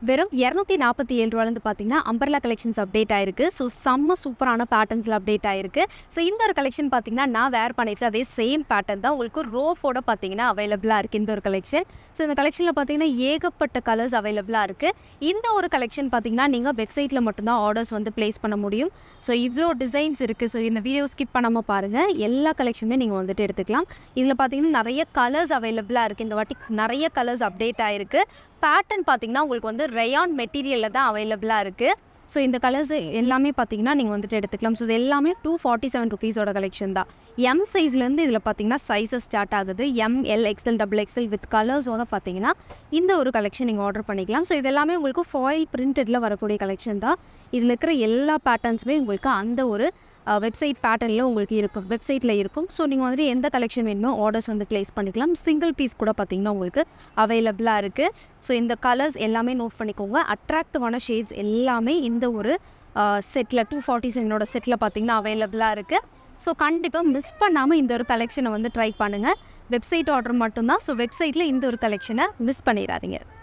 வெறும் இரநூத்தி நாற்பத்தி ஏழு ரூபாலேருந்து பார்த்தீங்கன்னா அம்பர்லா கலெக்ஷன்ஸ் அப்டேட் ஆயிருக்கு ஸோ செம்ம சூப்பரான பேட்டர்ன்ஸில் அப்டேட் ஆயிருக்கு ஸோ இந்த ஒரு கலெக்ஷன் பார்த்தீங்கன்னா நான் வேர் பண்ணியிருக்கேன் அதே சேம் பேட்டர்ன் தான் உங்களுக்கு ரோஃபோட பார்த்தீங்கன்னா அவைலபிளாக இருக்குது இந்த ஒரு கலெக்ஷன் ஸோ இந்த கலெக்ஷனில் பார்த்தீங்கன்னா ஏகப்பட்ட கலர்ஸ் அவைலபிளாக இருக்குது இந்த ஒரு கலெக்ஷன் பார்த்தீங்கன்னா நீங்கள் வெப்சைட்டில் மட்டும்தான் ஆர்டர்ஸ் வந்து ப்ளேஸ் பண்ண முடியும் ஸோ இவ்வளோ டிசைன்ஸ் இருக்குது ஸோ இந்த வீடியோ ஸ்கிப் பண்ணாமல் பாருங்கள் எல்லா கலெக்ஷனுமே நீங்கள் வந்துட்டு எடுத்துக்கலாம் இதில் பார்த்தீங்கன்னா நிறைய கலர்ஸ் அவைலபிளாக இருக்குது இந்த வாட்டி நிறைய கலர்ஸ் அப்டேட் ஆயிருக்கு பேட்டர்ன் பார்த்தீங்கன்னா உங்களுக்கு வந்து ரயான் மெட்டீரியலில் தான் அவைலபிளாக இருக்குது ஸோ இந்த கலர்ஸ் எல்லாமே பார்த்தீங்கன்னா நீங்கள் வந்துட்டு எடுத்துக்கலாம் ஸோ இது எல்லாமே டூ ஃபார்ட்டி செவன் ருபீஸோட கலெக்ஷன் தான் எம் சைஸ்லேருந்து இதில் பார்த்தீங்கன்னா சைஸஸ் ஸ்டார்ட் ஆகுது M L XL double XL with கலர்ஸோட பார்த்தீங்கன்னா இந்த ஒரு கலெக்ஷன் நீங்கள் ஆர்டர் பண்ணிக்கலாம் ஸோ இது எல்லாமே உங்களுக்கு ஃபாயில் பிரிண்டடில் வரக்கூடிய கலெக்ஷன் தான் இதில் இருக்கிற எல்லா பேட்டர்ன்ஸுமே உங்களுக்கு அந்த ஒரு வெப்சைட் பேட்டர்னில் உங்களுக்கு இருக்கும் வெப்சைட்டில் இருக்கும் ஸோ நீங்கள் வந்துட்டு எந்த கலெக்ஷன் வேணுமோ ஆர்டர்ஸ் வந்து ப்ளேஸ் பண்ணிக்கலாம் சிங்கிள் பீஸ் கூட பார்த்தீங்கன்னா உங்களுக்கு அவைலபிளாக இருக்குது ஸோ இந்த கலர்ஸ் எல்லாமே நோட் பண்ணிக்கோங்க அட்ராக்டிவான ஷேட்ஸ் எல்லாமே இந்த ஒரு செட்டில் டூ ஃபார்ட்டி செவனோட செட்டில் பார்த்தீங்கன்னா அவைலபிளாக இருக்குது ஸோ கண்டிப்பாக மிஸ் பண்ணாமல் இந்த ஒரு கலெக்ஷனை வந்து ட்ரை பண்ணுங்கள் வெப்சைட் ஆர்டர் மட்டும்தான் ஸோ வெப்சைட்டில் இந்த ஒரு கலெக்ஷனை மிஸ் பண்ணிடாதீங்க